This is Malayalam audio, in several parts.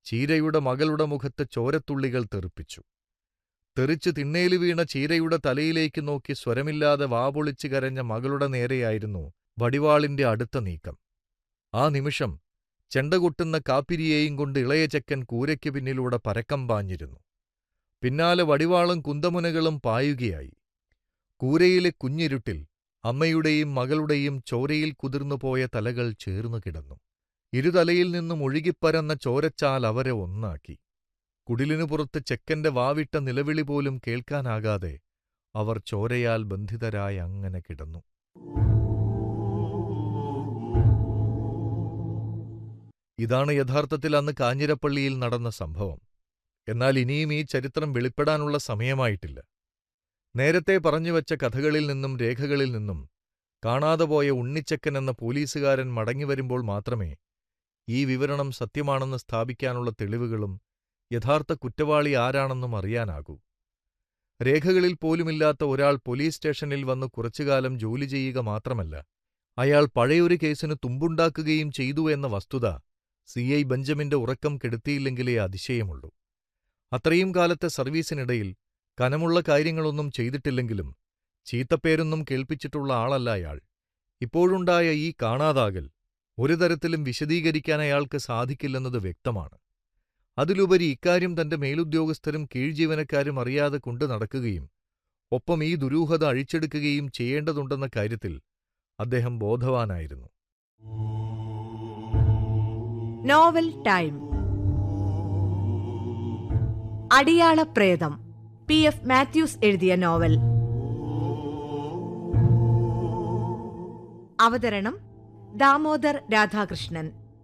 ചീരയുടെ മകളുടെ മുഖത്ത് ചോരത്തുള്ളികൾ തെറിപ്പിച്ചു തെറിച്ച് തിണ്ണേലു വീണ ചീരയുടെ തലയിലേക്ക് നോക്കി സ്വരമില്ലാതെ വാപൊളിച്ച് കരഞ്ഞ മകളുടെ നേരെയായിരുന്നു വടിവാളിന്റെ അടുത്ത നീക്കം ആ നിമിഷം ചെണ്ടകൊട്ടുന്ന കാപ്പിരിയെയും കൊണ്ട് ഇളയ ചെക്കൻ കൂരയ്ക്ക് പിന്നിലൂടെ പരക്കം പാഞ്ഞിരുന്നു പിന്നാലെ വടിവാളും കുന്തമുനകളും പായുകയായി കൂരയിലെ കുഞ്ഞിരുട്ടിൽ അമ്മയുടെയും മകളുടെയും ചോരയിൽ കുതിർന്നുപോയ തലകൾ ചേർന്നു കിടന്നു ഇരുതലയിൽ നിന്നും ഒഴുകിപ്പരന്ന ചോരച്ചാൽ അവരെ ഒന്നാക്കി കുടിലിനു പുറത്ത് ചെക്കന്റെ വാവിട്ട നിലവിളി പോലും കേൾക്കാനാകാതെ അവർ ചോരയാൽ ബന്ധിതരായി അങ്ങനെ കിടന്നു ഇതാണ് യഥാർത്ഥത്തിൽ അന്ന് കാഞ്ഞിരപ്പള്ളിയിൽ നടന്ന സംഭവം എന്നാൽ ഇനിയും ഈ ചരിത്രം വെളിപ്പെടാനുള്ള സമയമായിട്ടില്ല നേരത്തെ പറഞ്ഞുവച്ച കഥകളിൽ നിന്നും രേഖകളിൽ നിന്നും കാണാതെ പോയ ഉണ്ണിച്ചക്കൻ എന്ന പോലീസുകാരൻ മടങ്ങിവരുമ്പോൾ മാത്രമേ ഈ വിവരണം സത്യമാണെന്ന് സ്ഥാപിക്കാനുള്ള തെളിവുകളും യഥാർത്ഥ കുറ്റവാളി ആരാണെന്നും അറിയാനാകൂ രേഖകളിൽ പോലുമില്ലാത്ത ഒരാൾ പോലീസ് സ്റ്റേഷനിൽ വന്ന് കുറച്ചുകാലം ജോലി ചെയ്യുക മാത്രമല്ല അയാൾ പഴയൊരു കേസിന് തുമ്പുണ്ടാക്കുകയും ചെയ്തു എന്ന വസ്തുത സി ഐ ബെഞ്ചമിന്റെ ഉറക്കം കെടുത്തിയില്ലെങ്കിലേ അതിശയമുള്ളൂ അത്രയും കാലത്തെ സർവീസിനിടയിൽ കനമുള്ള കാര്യങ്ങളൊന്നും ചെയ്തിട്ടില്ലെങ്കിലും ചീത്തപ്പേരൊന്നും കേൾപ്പിച്ചിട്ടുള്ള ആളല്ല അയാൾ ഇപ്പോഴുണ്ടായ ഈ കാണാതാകൽ ഒരു തരത്തിലും വിശദീകരിക്കാൻ അയാൾക്ക് സാധിക്കില്ലെന്നത് വ്യക്തമാണ് അതിലുപരി ഇക്കാര്യം തന്റെ മേലുദ്യോഗസ്ഥരും കീഴ്ജീവനക്കാരും അറിയാതെ കൊണ്ടു നടക്കുകയും ഒപ്പം ഈ ദുരൂഹത അഴിച്ചെടുക്കുകയും ചെയ്യേണ്ടതുണ്ടെന്ന കാര്യത്തിൽ അദ്ദേഹം ബോധവാനായിരുന്നു നോവൽ ടൈം അടിയാള പ്രേതം പി എഫ് മാത്യൂസ് എഴുതിയ നോവൽ അവതരണം ദാമോദർ രാധാകൃഷ്ണൻ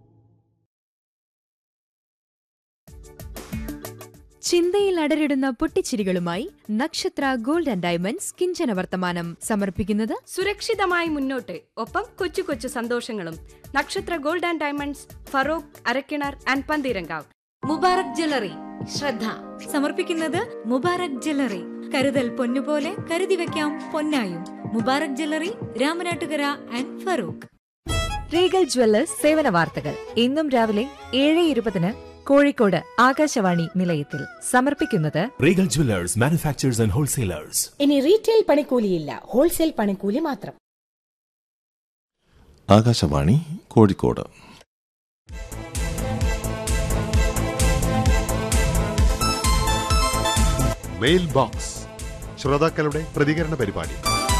ചിന്തയിൽ അടരിടുന്ന പൊട്ടിച്ചിരികളുമായി നക്ഷത്ര ഗോൾഡ് ആൻഡ് ഡയമണ്ട്സ് കിഞ്ചന വർത്തമാനം സമർപ്പിക്കുന്നത് സുരക്ഷിതമായി മുന്നോട്ട് ഒപ്പം കൊച്ചു കൊച്ചു സന്തോഷങ്ങളും Nakshatra gold and diamonds Feroke Arakkinar and Pantheerankavu Mubarak jewellery ശ്രദ്ധ സമർപ്പിക്കുന്നത് മുബാറക് ജ്വല്ലറി കരുതൽ പൊന്നുപോലെ കരുതി വെക്കാം പൊന്നായും Mubarak jewellery Ramanattukara and Feroke regal jewellers സേവന വാർത്തകൾ ഇന്നും രാവിലെ ഏഴ് ഇരുപതിന് കോഴിക്കോട് ആകാശവാണി നിലയത്തിൽ സമർപ്പിക്കുന്നത് Regal Jewelers, manufacturers and wholesalers. ഇനി റീറ്റെയിൽ പണിക്കൂലിയില്ല ഹോൾസെയിൽ പണിക്കൂലി മാത്രം ആകാശവാണി കോഴിക്കോട് മെയിൽ ബോക്സ് ശ്രോതാക്കളുടെ പ്രതികരണ പരിപാടി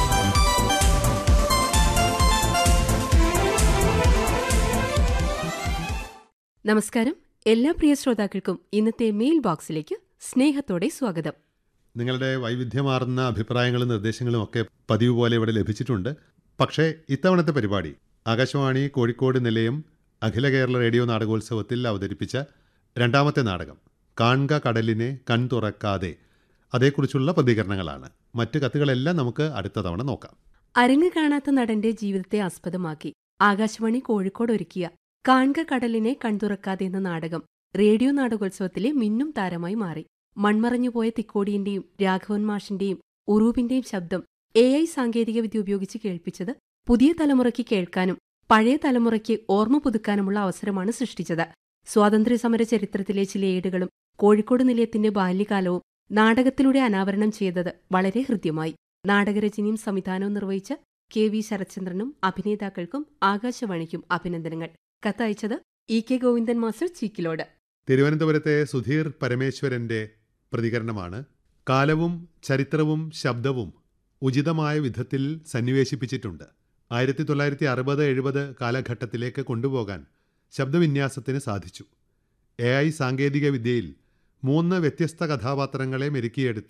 നമസ്കാരം എല്ലാ പ്രിയ ശ്രോതാക്കൾക്കും ഇന്നത്തെ മെയിൽ ബോക്സിലേക്ക് സ്നേഹത്തോടെ സ്വാഗതം നിങ്ങളുടെ വൈവിധ്യമാർന്ന അഭിപ്രായങ്ങളും നിർദ്ദേശങ്ങളും ഒക്കെ പതിവ് പോലെ ഇവിടെ ലഭിച്ചിട്ടുണ്ട് പക്ഷേ ഇത്തവണത്തെ പരിപാടി ആകാശവാണി കോഴിക്കോട് നിലയം അഖില കേരള റേഡിയോ നാടകോത്സവത്തിൽ അവതരിപ്പിച്ച രണ്ടാമത്തെ നാടകം കാൺക കടലിനെ കൺ തുറക്കാതെ അതേക്കുറിച്ചുള്ള പ്രതികരണങ്ങളാണ് മറ്റ് കത്തുകളെല്ലാം നമുക്ക് അടുത്ത തവണ നോക്കാം അരങ്ങ് കാണാത്ത നടന്റെ ജീവിതത്തെ ആസ്പദമാക്കി ആകാശവാണി കോഴിക്കോട് ഒരുക്കിയ കാൺക കടലിനെ കൺതുറക്കാതെ എന്ന നാടകം റേഡിയോ നാടകോത്സവത്തിലെ മിന്നും താരമായി മാറി മൺമറഞ്ഞുപോയ തിക്കോടിയന്റെയും രാഘവൻ മാഷിന്റെയും ഉറൂബിന്റെയും ശബ്ദം എ ഐ സാങ്കേതികവിദ്യ ഉപയോഗിച്ച് കേൾപ്പിച്ചത് പുതിയ തലമുറയ്ക്ക് കേൾക്കാനും പഴയ തലമുറയ്ക്ക് ഓർമ്മ പുതുക്കാനുമുള്ള അവസരമാണ് സൃഷ്ടിച്ചത് സ്വാതന്ത്ര്യസമര ചരിത്രത്തിലെ ചില ഏടുകളും കോഴിക്കോട് നിലയത്തിന്റെ ബാല്യകാലവും നാടകത്തിലൂടെ അനാവരണം ചെയ്തത് വളരെ ഹൃദ്യമായി നാടകരചനയും സംവിധാനവും നിർവഹിച്ച കെ വി ശരത്ചന്ദ്രനും അഭിനേതാക്കൾക്കും ആകാശവാണിക്കും അഭിനന്ദനങ്ങൾ കത്തയച്ചത് E K Govindan master Cheekkilode തിരുവനന്തപുരത്തെ സുധീർ പരമേശ്വരന്റെ പ്രതികരണമാണ് കാലവും ചരിത്രവും ശബ്ദവും ഉചിതമായ വിധത്തിൽ സന്നിവേശിപ്പിച്ചിട്ടുണ്ട് ആയിരത്തി തൊള്ളായിരത്തി അറുപത് എഴുപത് കാലഘട്ടത്തിലേക്ക് കൊണ്ടുപോകാൻ ശബ്ദവിന്യാസത്തിന് സാധിച്ചു എ ഐ സാങ്കേതിക വിദ്യയിൽ മൂന്ന് വ്യത്യസ്ത കഥാപാത്രങ്ങളെ മെരുക്കിയെടുത്ത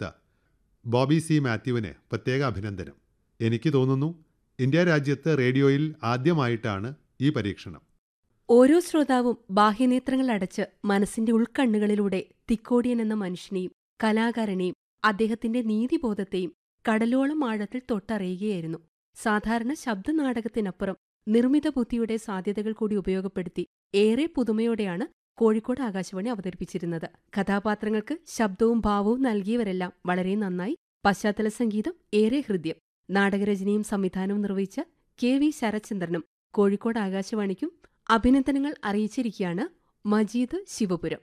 ബോബി സി മാത്യുവിന് പ്രത്യേക അഭിനന്ദനം എനിക്ക് തോന്നുന്നു ഇന്ത്യ രാജ്യത്ത് റേഡിയോയിൽ ആദ്യമായിട്ടാണ് ഈ പരീക്ഷണം ഓരോ ശ്രോതാവും ബാഹ്യനേത്രങ്ങൾ അടച്ച് മനസ്സിന്റെ ഉൾക്കണ്ണുകളിലൂടെ തിക്കോടിയൻ എന്ന മനുഷ്യനെയും കലാകാരനെയും അദ്ദേഹത്തിന്റെ നീതിബോധത്തെയും കടലോളം ആഴത്തിൽ തൊട്ടറിയുകയായിരുന്നു സാധാരണ ശബ്ദനാടകത്തിനപ്പുറം നിർമ്മിത ബുദ്ധിയുടെ സാധ്യതകൾ കൂടി ഉപയോഗപ്പെടുത്തി ഏറെ പുതുമയോടെയാണ് കോഴിക്കോട് ആകാശവാണി അവതരിപ്പിച്ചിരുന്നത് കഥാപാത്രങ്ങൾക്ക് ശബ്ദവും ഭാവവും നൽകിയവരെല്ലാം വളരെ നന്നായി പശ്ചാത്തല സംഗീതം ഏറെ ഹൃദ്യം നാടകരചനയും സംവിധാനവും നിർവഹിച്ച കെ വി ശരത്ചന്ദ്രനും കോഴിക്കോട് ആകാശവാണിക്കും അഭിനന്ദനങ്ങൾ അറിയിച്ചിരിക്കുകയാണ് മജീദ് ശിവപുരം